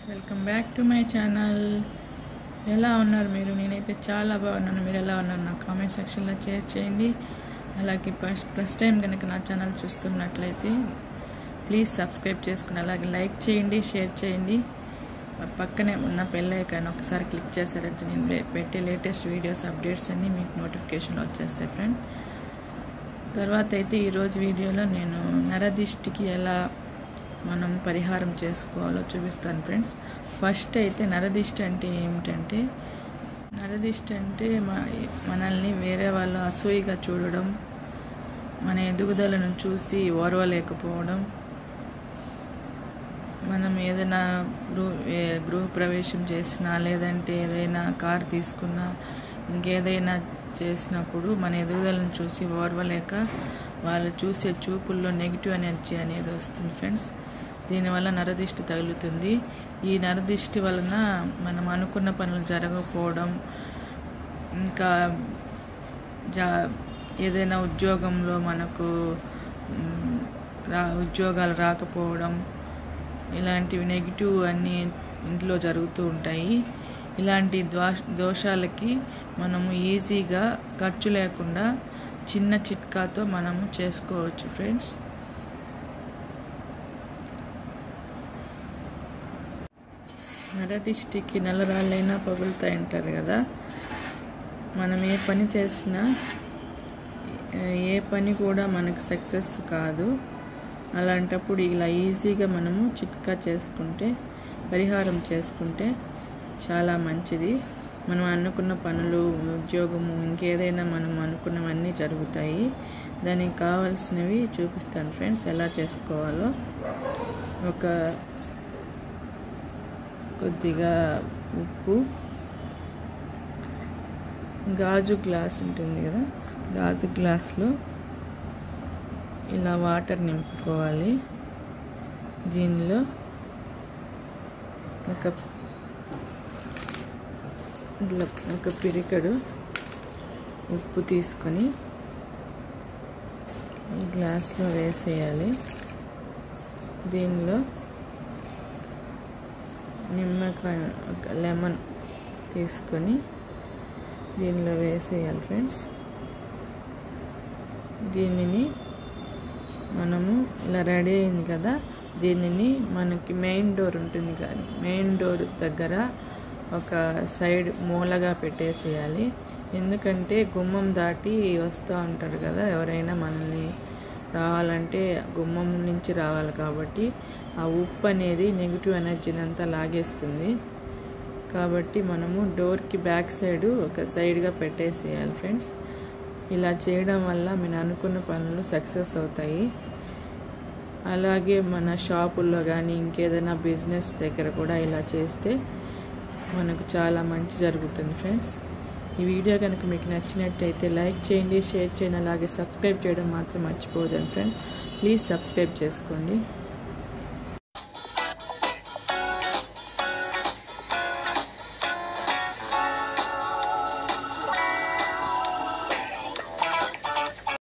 welcome back to my channel ఎలా ఉన్నారు మీరు నేనైతే చాలా బాగున్నాను మీరు ఎలా ఉన్నారు నా కామెంట్ సెక్షన్లో షేర్ చేయండి అలాగే ఫస్ట్ ఫస్ట్ టైం కనుక నా ఛానల్ చూస్తున్నట్లయితే ప్లీజ్ సబ్స్క్రైబ్ చేసుకుని అలాగే లైక్ చేయండి షేర్ చేయండి పక్కనే ఉన్న బెల్ ఐకాన్ ఒకసారి క్లిక్ చేశారంటే నేను లే- పెట్టే లేటెస్ట్ వీడియోస్ అప్డేట్స్ అన్నీ మీకు నోటిఫికేషన్లో వచ్చేస్తాయి ఫ్రెండ్ తర్వాత అయితే ఈరోజు వీడియోలో నేను నరదిష్టికి ఎలా మనం పరిహారం చేసుకోవాలో చూపిస్తాను ఫ్రెండ్స్ ఫస్ట్ అయితే నరదిష్టి అంటే ఏమిటంటే నరదిష్టి అంటే మ- మనల్ని వేరే వాళ్ళు అసూయగా చూడడం మన ఎదుగుదలను చూసి ఓర్వలేకపోవడం మనం ఏదైనా గృహ ఏ- గృహప్రవేశం చేసినా లేదంటే ఏదైనా కార్ తీసుకున్నా ఇంకేదైనా చేసినప్పుడు మన ఎదుగుదలను చూసి ఓర్వలేక వాళ్ళు చూసే చూపుల్లో నెగిటివ్ ఎనర్జీ అనేది వస్తుంది ఫ్రెండ్స్ దీనివల్ల నరదిష్టి తగులుతుంది ఈ నరదిష్టి వలన మనం అనుకున్న పనులు జరగకపోవడం ఇంకా జా ఏదైనా ఉద్యోగంలో మనకు మ్, రా ఉద్యోగాలు రాకపోవడం ఇలాంటివి నెగిటివ్ అన్నీ ఇంట్లో జరుగుతూ ఉంటాయి ఇలాంటి ద్వా దోషాలకి మనము ఈజీగా ఖర్చు లేకుండా చిన్న చిట్కాతో మనము చేసుకోవచ్చు ఫ్రెండ్స్ నరదిష్టికి నల్లరాళ్ళైనా పగులుతాయి అంటారు కదా మనం ఏ పని చేసినా ఏ పని కూడా మనకు సక్సెస్ కాదు అలాంటప్పుడు ఇలా ఈజీగా మనము చిట్కా చేసుకుంటే పరిహారం చేసుకుంటే చాలా మంచిది మనం అనుకున్న పనులు ఉద్యోగము ఇంకేదైనా మనం అనుకున్నవన్నీ జరుగుతాయి దానికి కావాల్సినవి చూపిస్తాను ఫ్రెండ్స్ ఎలా చేసుకోవాలో ఒక కొద్దిగా ఉప్పు గాజు గ్లాస్ ఉంటుంది కదా గాజు గ్లాస్లో ఇలా వాటర్ నింపుకోవాలి దీనిలో ఒక ఇట్లా ఒక పిరికడు ఉప్పు తీసుకొని ఈ గ్లాస్లో వేసేయాలి దీనిలో నిమ్మకాయ ఒక లెమన్ తీసుకొని దీనిలో వేసేయాలి ఫ్రెండ్స్ దీనిని మనము ఇలా రెడీ అయింది కదా దీనిని మనకి మెయిన్ డోర్ ఉంటుంది కానీ మెయిన్ డోర్ దగ్గర ఒక సైడ్ మూలగా పెట్టేసేయాలి ఎందుకంటే గుమ్మం దాటి వస్తూ ఉంటారు కదా ఎవరైనా మనల్ని రావాలంటే గుమ్మం నుంచి రావాలి కాబట్టి ఆ ఉప్పు అనేది నెగిటివ్ ఎనర్జీని అంతా లాగేస్తుంది కాబట్టి మనము డోర్కి బ్యాక్ సైడ్ ఒక సైడ్గా పెట్టేసేయాలి ఫ్రెండ్స్ ఇలా చేయడం వల్ల మీరు అనుకున్న పనులు సక్సెస్ అవుతాయి అలాగే మన షాపుల్లో కానీ ఇంకేదైనా బిజినెస్ దగ్గర కూడా ఇలా చేస్తే మనకు చాలా మంచి జరుగుతుంది ఫ్రెండ్స్ ఈ వీడియో కనుక మీకు నచ్చినట్టయితే లైక్ చేయండి షేర్ చేయండి అలాగే సబ్స్క్రైబ్ చేయడం మాత్రం మర్చిపోవద్దండి ఫ్రెండ్స్ ప్లీజ్ సబ్స్క్రైబ్ చేసుకోండి